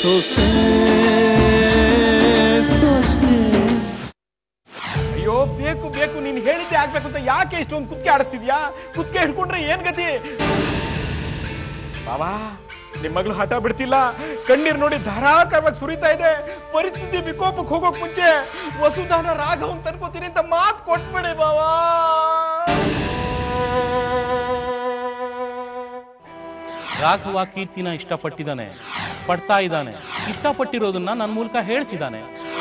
ಸೊಸೆ ಸೊಸೆ ಅಯ್ಯೋ ಬೇಕು ಬೇಕು ನೀನ್ ಹೇಳಿದ್ದೆ ಆಗ್ಬೇಕು ಅಂತ ಯಾಕೆ ಇಷ್ಟೊಂದು ಕುತ್ಕೆ ಆಡಿಸ್ತಿದ್ಯಾ ಕುತ್ಕೆ ಹಿಡ್ಕೊಂಡ್ರೆ ಏನ್ ಗತಿ ಬಾಬಾ ನಿಮ್ ಮಗಳು ಹಠ ಬಿಡ್ತಿಲ್ಲ ಕಣ್ಣೀರ್ ನೋಡಿ ಧಾರಾಕಾರವಾಗಿ ಸುರಿತಾ ಇದೆ ಪರಿಸ್ಥಿತಿ ವಿಕೋಪಕ್ಕೆ ಹೋಗೋಕ್ ಮುಂಚೆ ವಸುಧಾನ ರಾಘವನ್ ತನ್ಕೋತೀನಿ ಅಂತ ಮಾತು ಕೊಟ್ಬಿಡಿ ಬಾವಾ ರಾಘವ ಕೀರ್ತಿನ ಇಷ್ಟಪಟ್ಟಿದ್ದಾನೆ ಪಡ್ತಾ ಇದ್ದಾನೆ ಇಷ್ಟಪಟ್ಟಿರೋದನ್ನ ನನ್ನ ಮೂಲಕ ಹೇಳ್ಸಿದ್ದಾನೆ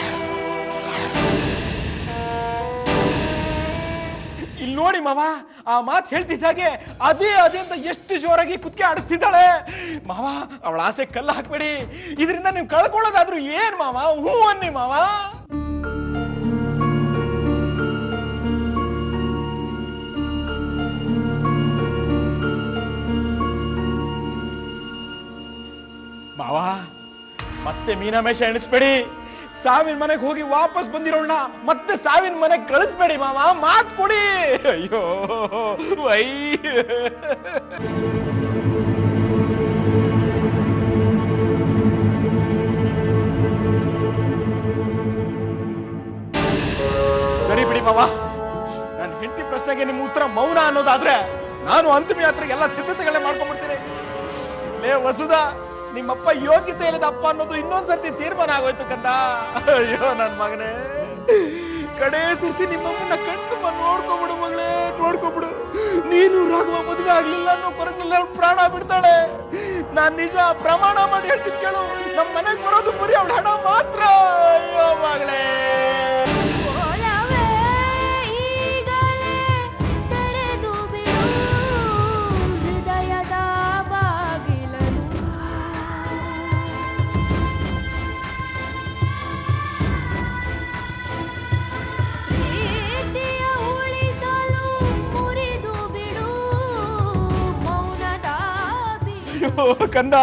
ಇಲ್ಲಿ ನೋಡಿ ಮಾವ ಆ ಮಾತು ಹೇಳ್ತಿದ್ದಾಗೆ ಅದೇ ಅದೇ ಅಂತ ಎಷ್ಟು ಜೋರಾಗಿ ಕುತ್ಕೆ ಆಡಿಸ್ತಿದ್ದಾಳೆ ಮಾವ ಅವಳ ಆಸೆ ಕಲ್ಲು ಹಾಕ್ಬೇಡಿ ಇದರಿಂದ ನೀವು ಕಳ್ಕೊಳ್ಳೋದಾದ್ರೂ ಏನ್ ಮಾವ ಹ್ಞೂ ಅನ್ನಿ ಮಾವ ಮಾವ ಮತ್ತೆ ಮೀನಾಮೇಶ ಎಣಿಸ್ಬೇಡಿ ಸಾವಿನ ಮನೆಗೆ ಹೋಗಿ ವಾಪಸ್ ಬಂದಿರೋಣ ಮತ್ತೆ ಸಾವಿನ ಮನೆಗೆ ಕಳಿಸ್ಬೇಡಿ ಮಾವ ಮಾತ್ ಕೊಡಿ ಅಯ್ಯೋ ವೈ ಸರಿ ಬಿಡಿ ಮಾವ ನನ್ನ ಹೆಂಡತಿ ಪ್ರಶ್ನೆಗೆ ನಿಮ್ಮ ಉತ್ತರ ಮೌನ ಅನ್ನೋದಾದ್ರೆ ನಾನು ಅಂತಿಮ ಯಾತ್ರೆಗೆ ಎಲ್ಲ ಸಿದ್ಧತೆಗಳೇ ಮಾಡ್ಕೊಂಡ್ಬಿಡ್ತೀನಿ ಲೇ ವಸುದ ನಿಮ್ಮಪ್ಪ ಯೋಗ್ಯತೆ ಇಲ್ಲದ ಅಪ್ಪ ಅನ್ನೋದು ಇನ್ನೊಂದ್ಸತಿ ತೀರ್ಮಾನ ಆಗೋಯ್ತು ಕಂದ ಅಯ್ಯೋ ನನ್ ಮಗನೇ ಕಡೆ ಸರ್ತಿ ನಿಮ್ಮಮ್ಮನ ಕಣ್ತುಂಬ ನೋಡ್ಕೊಬಿಡು ಮಗಳೇ ನೋಡ್ಕೊಬಿಡು ನೀನು ರಾಘವ ಮದುವೆ ಆಗ್ಲಿಲ್ಲ ಅನ್ನೋ ಕೊರಗಿಲ್ಲ ಪ್ರಾಣ ಬಿಡ್ತಾಳೆ ನಾನ್ ನಿಜ ಪ್ರಮಾಣ ಮಾಡಿ ಹೇಳ್ತೀನಿ ಕೇಳು ನಮ್ ಮನೆಗ್ ಬರೋದು ಬರೀ ಅವಳ ಹಣ ಮಾತ್ರ ಅಯ್ಯೋ ಮಗಳೇ ಒಲವೇ ಈಗಲೇ ತೆರೆದು ಬಿಡು ಹೃದಯದ ಬಾಗಿಲನು ಪ್ರೀತಿಯ ಉಳಿಸಲು ಮುರಿದು ಬಿಡು ಮೌನದ ಬಿಡು ಅಯ್ಯೋ ಕಂದ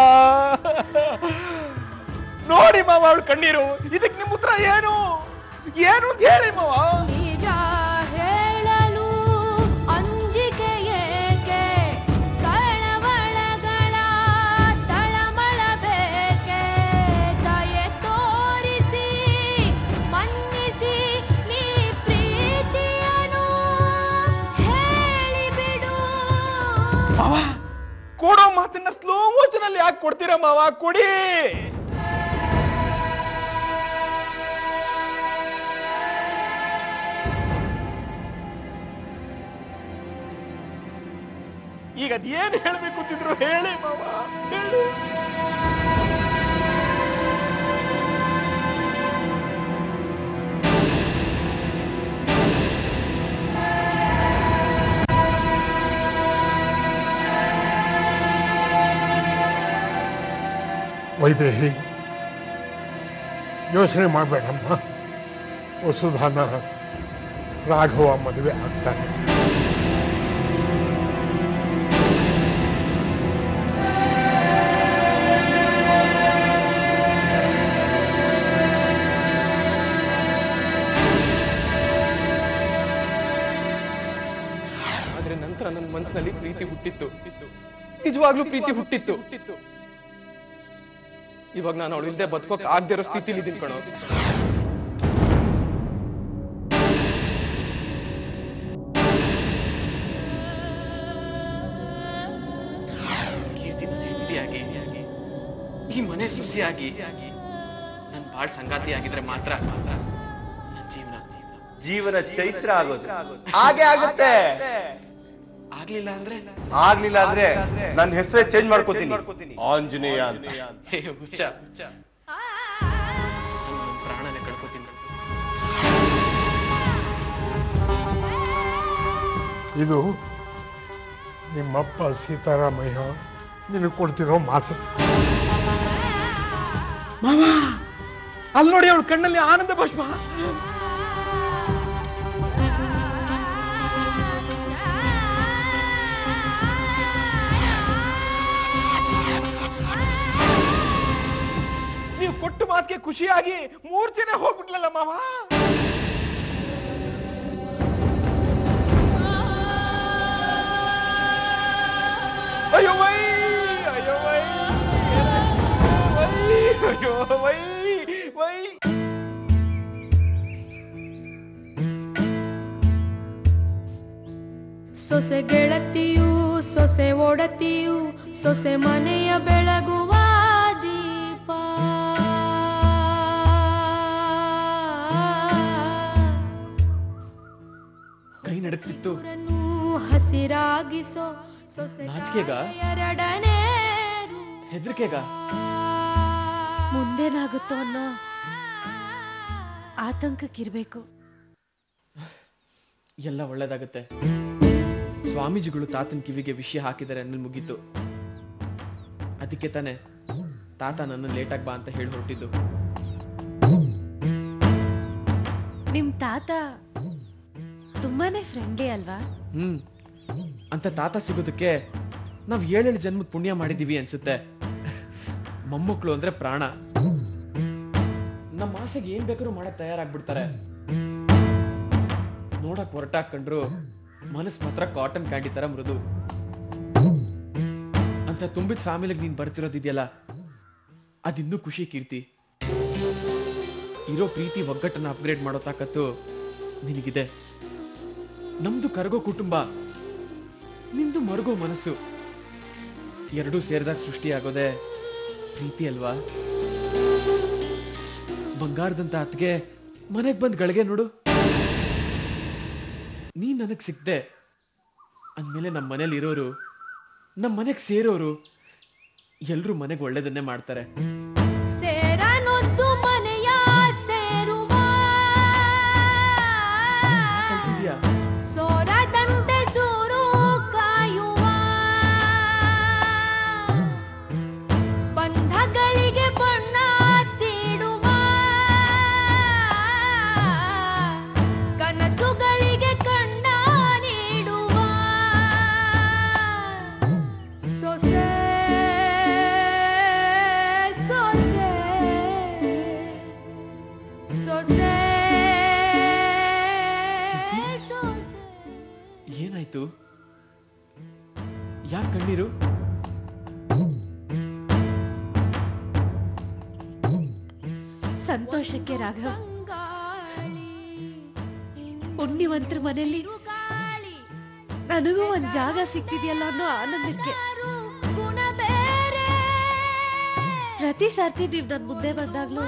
ನೋಡಿ ಮಾವ ಅವಳು ಕಣ್ಣೀರು ಇದಕ್ಕೆ ನಿಮ್ ಉತ್ತರ ಏನು ಏನು ಅಂತ ಹೇಳಿ ಮಾವ ನಿಜ ಹೇಳಲು ಅಂಜಿಕೆ ಏಕೆ ಕಳವಳಗಳ ತಳಮಳ ಬೇಕೆ ದಯೆ ತೋರಿಸಿ ಮನ್ನಿಸಿ ನೀ ಪ್ರೀತಿಯನು ಹೇಳಿಬಿಡು ಮಾವ ಕೊಡೋ ಮಾತನ್ನ ಸ್ಲೋ ಮೋಷನ್ ಅಲ್ಲಿ ಯಾಕೆ ಕೊಡ್ತೀರಾ ಮಾವ ಕೊಡಿ ಈಗ ಅದೇನ್ ಹೇಳ್ಬೇಕು ಅಂತಿದ್ರು ಹೇಳಿ ಮಾವ ಹೇಳಿ ವೈದೇಹಿ ಯೋಚನೆ ಮಾಡಬೇಡಮ್ಮ ವಸುಧಾನ ರಾಘವ ಮದುವೆ ಆಗ್ತಾನೆ ಆದ್ರೆ ನಂತರ ನನ್ನ ಮನಸ್ಸಿನಲ್ಲಿ ಪ್ರೀತಿ ಹುಟ್ಟಿತ್ತು ನಿಜವಾಗ್ಲೂ ಪ್ರೀತಿ ಹುಟ್ಟಿತ್ತು ಇವಾಗ ನಾನು ಅವಳು ಇಲ್ದೆ ಬದುಕೋಕ್ ಆಗದೆ ಇರೋ ಸ್ಥಿತಿಲಿ ಇದೀನಿ ಕಣೋ ಕೀರ್ತಿ ನನ್ನ ಹೆಂಡತಿಯಾಗಿ ಈ ಮನೆ ಸುಸಿಯಾಗಿ ನನ್ ಬಾಳ್ ಸಂಗಾತಿ ಆಗಿದ್ರೆ ಮಾತ್ರ ಮಾತ್ರ ನನ್ನ ಜೀವನ ಜೀವನ ಜೀವನ ಚೈತ್ರ ಆಗೋದು ಹಾಗೆ ಆಗುತ್ತೆ ಆಗ್ಲಿಲ್ಲ ಅಂದ್ರೆ ಆಗ್ಲಿಲ್ಲ ಅಂದ್ರೆ ನನ್ನ ಹೆಸರೇ ಚೇಂಜ್ ಮಾಡ್ಕೋತೀನಿ ಆಂಜನೇಯ ಅಂತ ಹೇ ಹುಚ್ಚ ಹುಚ್ಚ ನನ್ನ ಪ್ರಾಣನೇ ಕಳ್ಕೊತೀನಿ ಇದು ನಿಮ್ಮಪ್ಪ ಸೀತಾರಾಮಯ್ಯ ನಿನಗೆ ಕೊಡ್ತಿರೋ ಮಾತು ಮಾವ ಅಲ್ಲಿ ನೋಡಿ ಅವಳ ಕಣ್ಣಲ್ಲಿ ಆನಂದ ಭಾಷ್ಪ ನೀವು ಕೊಟ್ಟು ಮಾತಿಗೆ ಖುಷಿಯಾಗಿ ಮೂರ್ಛೆನೆ ಹೋಗ್ಬಿಟ್ಲಲ್ಲ ಮಾವ ಅಯ್ಯೋ ವೈ ಅಯ್ಯೋ ವೈ ವೈ, ಅಯ್ಯೋ ವೈ ವೈ ಸೊಸೆ ಗೆಳತಿಯು ಸೊಸೆ ಒಡತಿಯು ಸೊಸೆ ಮನೆಯ ಬೆಳಗುವ ದೀಪ ಕೈ ನಡುಕ್ತಿತ್ತು ಊರನ್ನು ಹಸಿರಾಗಿಸೋ ಸೊಸೆ ನಾಚಿಕೆಗಾ? ಎರಡನೇ ಹೆದರಿಕೆಗ ಮುಂದೇನಾಗುತ್ತೋ ಅನ್ನೋ ಆತಂಕಕ್ಕಿರ್ಬೇಕು ಎಲ್ಲ ಒಳ್ಳೇದಾಗತ್ತೆ ಸ್ವಾಮೀಜಿಗಳು ತಾತನ ಕಿವಿಗೆ ವಿಷಯ ಹಾಕಿದ್ದಾರೆ ಅನ್ನಲ್ ಮುಗೀತು ಅದಕ್ಕೆ ತಾನೆ ತಾತ ನನ್ನ ಲೇಟಾಗಿ ಬಾ ಅಂತ ಹೇಳಿ ಹೊರಟಿದ್ದು ನಿಮ್ ತಾತ ತುಂಬಾನೇ ಫ್ರೆಂಡ್ಲಿ ಅಲ್ವಾ ಹ್ಮ್ ಅಂತ ತಾತ ಸಿಗೋದಕ್ಕೆ ನಾವ್ ಏಳೇಳು ಜನ್ಮದ ಪುಣ್ಯ ಮಾಡಿದೀವಿ ಅನ್ಸುತ್ತೆ ಮೊಮ್ಮಕ್ಳು ಅಂದ್ರೆ ಪ್ರಾಣ ನಮ್ಮ ಆಸೆಗೆ ಏನ್ ಬೇಕಾದ್ರೂ ಮಾಡಕ್ ತಯಾರಾಗ್ಬಿಡ್ತಾರೆ ನೋಡಕ್ ಹೊರಟಾಕೊಂಡ್ರು ಮನಸ್ ಮಾತ್ರ ಕಾಟನ್ ಕ್ಯಾಂಡಿ ತರ ಮೃದು ಅಂತ ತುಂಬಿದ ಫ್ಯಾಮಿಲಿಗೆ ನೀನ್ ಬರ್ತಿರೋದಿದೆಯಲ್ಲ ಅದಿನ್ನೂ ಖುಷಿ ಕೀರ್ತಿ ಇರೋ ಪ್ರೀತಿ ಒಗ್ಗಟ್ಟನ್ನ ಅಪ್ಗ್ರೇಡ್ ಮಾಡೋ ತಾಕತ್ತು ನಿನಗಿದೆ ನಮ್ದು ಕರಗೋ ಕುಟುಂಬ ನಿಂದು ಮರಗೋ ಮನಸ್ಸು ಎರಡೂ ಸೇರಿದಾಗ ಸೃಷ್ಟಿಯಾಗೋದೆ ಪ್ರೀತಿ ಅಲ್ವಾ ಬಂಗಾರದಂತ ಅತ್ಗೆ ಮನೆಗ್ ಬಂದ್ ಗಳಿಗೆ ನೋಡು ನೀ ನನಗ್ ಸಿಕ್ದೆ ಅಂದ್ಮೇಲೆ ನಮ್ಮ ಮನೇಲಿ ಇರೋರು ನಮ್ಮ ಮನೆಗ್ ಸೇರೋರು ಎಲ್ರೂ ಮನೆಗ್ ಒಳ್ಳೇದನ್ನೇ ಮಾಡ್ತಾರೆ ಸೇರನೊದ್ದು ಮನೆಯ ಸೇರುವ ಕಲ್ತಿದ್ಯಾ ಸೋರದಂತೆ ಸೂರು ಕಾಯುವ ಬಂಧಗಳಿಗೆ ಬಣ್ಣ ತೀಡುವ ಕನಸುಗಳಿಗೆ ಕಣ್ಣ ನೀಡುವ ಸೊಸೆ ಸೊಸೆ ಸೊಸೆ ಸೊಸೆ ಏನಾಯ್ತು ಯಾಕೆ ಕಣ್ಣೀರು ಸಂತೋಷಕ್ಕೆ ರಾಘವ್ ಪುಣ್ಯವಂತರ ಮನೆಯಲ್ಲಿ ನನಗೂ ಒಂದ್ ಜಾಗ ಸಿಕ್ತಿದೆಯಲ್ಲ ಅನ್ನೋ ಆನಂದಕ್ಕೆ ಗುಣ ಬೇರೆ ಪ್ರತಿ ಸರ್ತಿ ನೀವ್ ನನ್ ಮುಂದೆ ಬಂದಾಗ್ಲೂ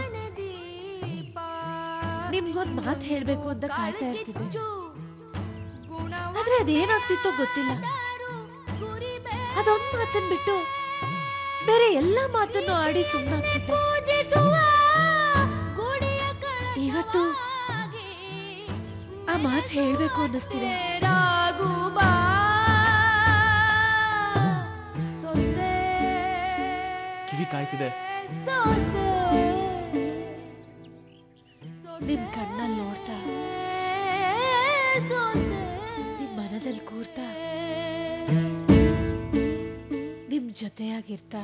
ನಿಮ್ಗೊಂದ್ ಮಾತು ಹೇಳ್ಬೇಕು ಅಂತ ಕಾಯ್ತಾ ಇರ್ತಿದ್ದೆ ಆದ್ರೆ ಅದೇನಾಗ್ತಿತ್ತೋ ಗೊತ್ತಿಲ್ಲ ಅದೊಂದ್ ಮಾತನ್ ಬಿಟ್ಟು ಬೇರೆ ಎಲ್ಲಾ ಮಾತನ್ನು ಆಡಿ ಸುಮ್ಮನಾಗ್ತಿದ್ದೆ ಇವತ್ತು ಆ ಮಾತು ಹೇಳ್ಬೇಕು ಅನ್ನಿಸ್ತಿದೆ ಕಿವಿ ಕಾಯ್ತಿದೆ ನಿಮ್ ಕಣ್ಣಲ್ಲಿ ನೋಡ್ತಾ ನಿಮ್ ಮನದಲ್ಲಿ ಕೂರ್ತಾ ನಿಮ್ ಜೊತೆಯಾಗಿರ್ತಾ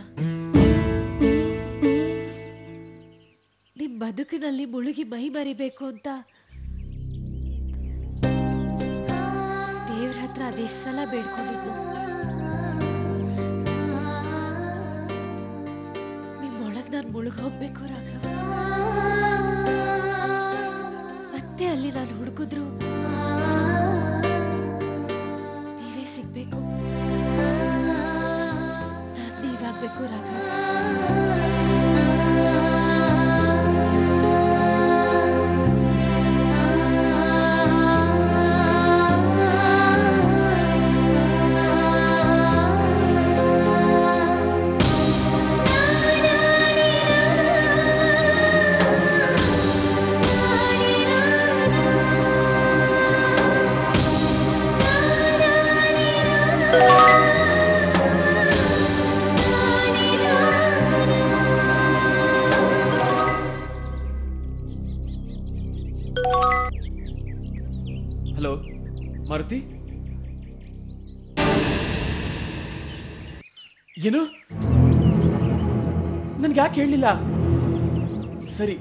ನಿಮ್ ಬದುಕಿನಲ್ಲಿ ಮುಳುಗಿ ಮೈ ಮರಿಬೇಕು ಅಂತ ದೇವ್ರ ಹತ್ರ ಅದೆಷ್ಟ್ ಸಲ ಬೇಡ್ಕೊಂಡಿದ್ದು ನಿಮ್ಮೊಳಗ್ ನಾನ್ ಮುಳುಗ್ ಹೋಗ್ಬೇಕು ರಾಘವ ಮತ್ತೆ ಅಲ್ಲಿ ನಾನು ಹುಡುಕಿದ್ರು ನೀವೇ ಸಿಗ್ಬೇಕು ನಾನ್ ನೀವಾಗ್ಬೇಕು ರಾಘವ ಹಲೋ ಮಾರುತಿ ಏನು ನನ್ಗೆ ಯಾಕೆ ಹೇಳಲಿಲ್ಲ ಸರಿ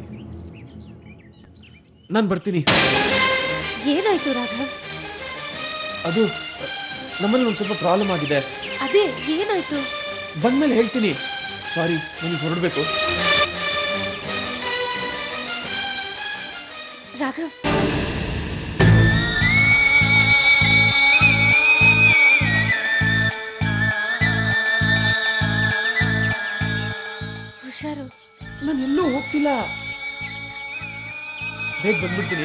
ನಾನು ಬರ್ತೀನಿ ಏನಾಯ್ತು ರಾಘವ್ ಅದು ನಮ್ಮಲ್ಲಿ ಒಂದು ಸ್ವಲ್ಪ ಪ್ರಾಬ್ಲಮ್ ಆಗಿದೆ ಅದೇ ಏನಾಯ್ತು ಬಂದ್ಮೇಲೆ ಹೇಳ್ತೀನಿ ಸಾರಿ ನನಗೆ ಹೊರಡಬೇಕು ರಾಘವ್ ಹುಷಾರು ನಾನು ಎಲ್ಲೂ ಹೋಗ್ತಿಲ್ಲ ಬೇಗ ಬಂದ್ಬಿಡ್ತೀನಿ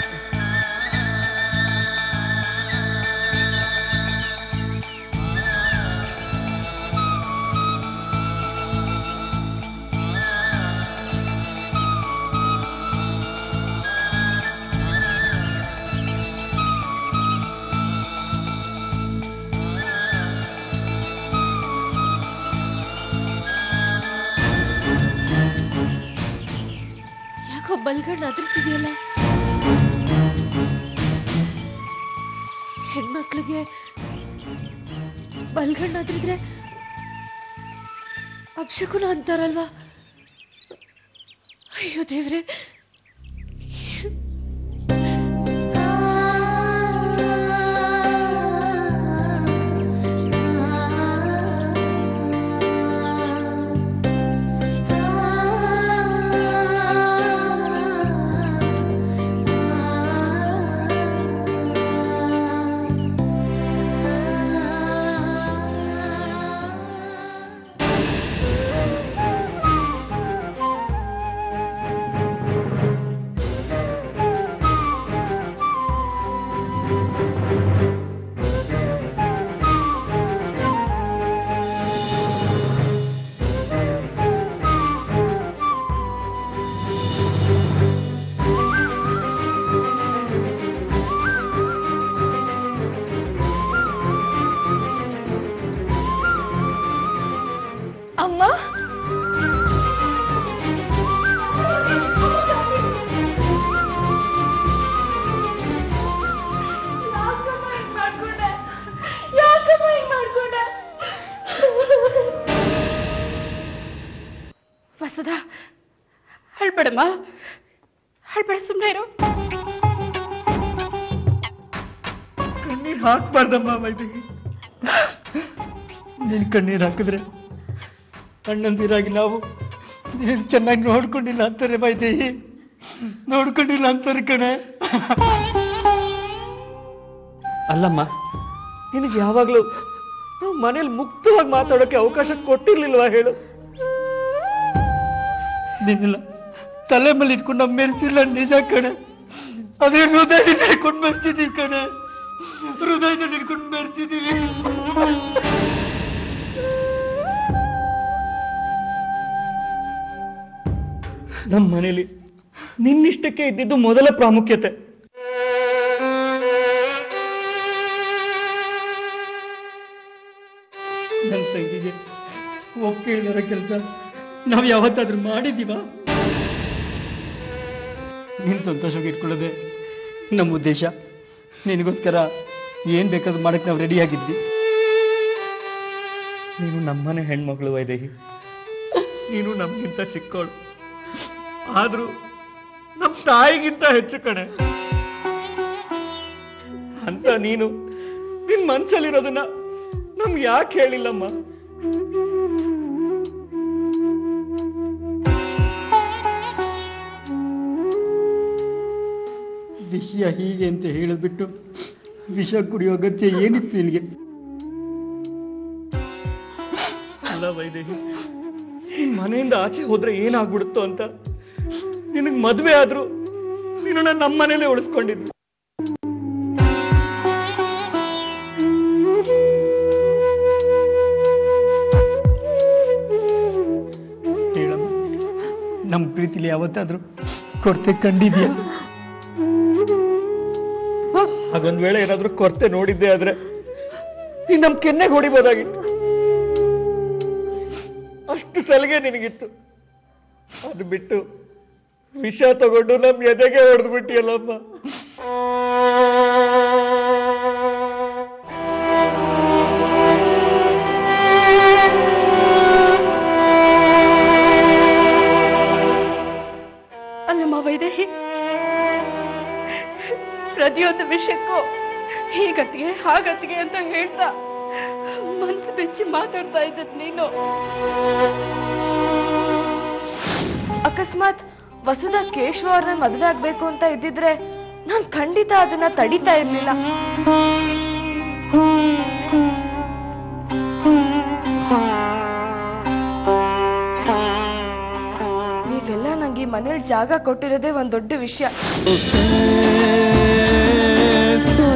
ಯಾಕೋ ಬಲ್ಗಣ್ಣು ಅದರ್ತಿದೆಯಲ್ಲ ಹೆಣ್ಮಕ್ಳಿಗೆ ಬಲ್ಗಣ್ಣು ಅದ್ರಿದ್ರೆ ಅಪ್ಶಕುನ ಅಂತಾರಲ್ವಾ ಅಯ್ಯೋ ದೇವ್ರೆ ಅಮ್ಮ ವಸದ ಅಳ್ಬೇಡಮ್ಮ ಅಳ್ಬೇಡ ಸುಮ್ಮನೆ ಇರು ಕಣ್ಣೀರ್ ಹಾಕ್ಬಾರ್ದಮ್ಮ ವೈದೇಹಿ ನೀನ್ ಕಣ್ಣೀರ್ ಹಾಕಿದ್ರೆ ಅಣ್ಣಂದಿರಾಗಿ ನಾವು ನೀನ್ ಚೆನ್ನಾಗಿ ನೋಡ್ಕೊಂಡಿಲ್ಲ ಅಂತಾರೆ ವೈದೇಹಿ ನೋಡ್ಕೊಂಡಿಲ್ಲ ಅಂತಾರೆ ಕಣೆ ಅಲ್ಲಮ್ಮ ನಿನಗೆ ಯಾವಾಗಲೂ ನಾವು ಮನೇಲಿ ಮುಕ್ತವಾಗಿ ಮಾತಾಡೋಕೆ ಅವಕಾಶ ಕೊಟ್ಟಿರ್ಲಿಲ್ವಾ ಹೇಳು ನೀನಿಲ್ಲ ತಲೆ ಮೇಲೆ ಇಟ್ಕೊಂಡು ನಮ್ಮ ಮೆರೆಸಿಲ್ಲ ನಿಜ ಕಣೆ ಅದೇ ಹೃದಯದಿಂದ ಇಟ್ಕೊಂಡು ಮೆರೆಸಿದೀವಿ ಕಣೆ ಹೃದಯದಲ್ಲಿ ಇಟ್ಕೊಂಡು ಮೆರೆಸಿದೀವಿ ನಮ್ಮ ಮನೇಲಿ ನಿನ್ನಿಷ್ಟಕ್ಕೆ ಇದ್ದಿದ್ದು ಮೊದಲ ಪ್ರಾಮುಖ್ಯತೆ ನನ್ನ ತಂಗಿಗೆ ಒಪ್ಪಿಗೆ ಇಲ್ದಿರೋ ಕೆಲಸ ನಾವು ಯಾವತ್ತಾದ್ರೂ ಮಾಡಿದೀವ ನೀನು ಸಂತೋಷವಾಗಿ ಇಟ್ಕೊಳ್ಳೋದೆ ನಮ್ಮ ಉದ್ದೇಶ ನಿನಗೋಸ್ಕರ ಏನ್ ಬೇಕಾದ್ರೂ ಮಾಡಕ್ ನಾವು ರೆಡಿ ಆಗಿದ್ವಿ ನೀನು ನಮ್ಮನೆ ಹೆಣ್ಮಗಳು ವೈದೇಹಿ ನೀನು ನಮ್ಗಿಂತ ಚಿಕ್ಕವಳು ಆದ್ರೂ ನಮ್ಮ ತಾಯಿಗಿಂತ ಹೆಚ್ಚು ಕಣೆ ಅಂತ ನೀನು ನಿನ್ ಮನ್ಸಲ್ಲಿರೋದನ್ನ ನಮ್ಗೆ ಯಾಕೆ ಹೇಳಿಲ್ಲಮ್ಮ ವಿಷಯ ಹೀಗೆ ಅಂತ ಹೇಳಿದ್ಬಿಟ್ಟು ವಿಷ ಕುಡಿಯೋ ಅಗತ್ಯ ಏನಿತ್ತು ನಿನಗೆ ಅಲ್ಲ ವೈದೇಹಿ ನೀನ್ ಮನೆಯಿಂದ ಆಚೆ ಹೋದ್ರೆ ಏನಾಗ್ಬಿಡುತ್ತೋ ಅಂತ ನಿನಗ್ ಮದ್ವೆ ಆದ್ರೂ ನೀನು ನನ್ನ ನಮ್ಮ ಮನೇಲೆ ಉಳಿಸ್ಕೊಂಡಿದ್ದು ಹೇಳಮ್ಮ ನಮ್ಮ ಪ್ರೀತಿಲಿ ಯಾವತ್ತಾದ್ರೂ ಕೊರತೆ ಕಂಡಿದ್ಯಾ ಹಾಗೊಂದ್ ವೇಳೆ ಏನಾದ್ರೂ ಕೊರತೆ ನೋಡಿದ್ದೆ ಆದ್ರೆ ನೀನ್ ನಮ್ ಕೆನ್ನೆಗೆ ಹೊಡಿಬೋದಾಗಿತ್ತು ಅಷ್ಟು ಸಲಿಗೆ ನಿನಗಿತ್ತು ಅದು ಬಿಟ್ಟು ವಿಷ ತಗೊಂಡು ನಮ್ ಎದೆಗೆ ಹೊಡೆದು ಬಿಟ್ಟಿಯಲ್ಲಮ್ಮ ಅಲ್ಲಮ್ಮ ವೈದೇಹಿ ಪ್ರತಿಯೊಂದು ವಿಷಯಕ್ಕೂ ಹೀಗತ್ತಿಗೆ ಹಾಗತ್ತಿಗೆ ಅಂತ ಹೇಳ್ತಾ ಮನ್ಸು ಬೆಚ್ಚಿ ಮಾತಾಡ್ತಾ ಇದ್ದದ್ ನೀನು ಅಕಸ್ಮಾತ್ ವಸುಧಾ ಕೇಶವ ಅವ್ರನ್ನ ಮದುವೆ ಆಗ್ಬೇಕು ಅಂತ ಇದ್ದಿದ್ರೆ ನಾನ್ ಖಂಡಿತ ಅದನ್ನ ತಡಿತಾ ಇರ್ಲಿಲ್ಲ ನೀವೆಲ್ಲ ನಂಗೆ ಈ ಮನೇಲಿ ಜಾಗ ಕೊಟ್ಟಿರೋದೇ ಒಂದ್ ದೊಡ್ಡ ವಿಷಯ ಸೋ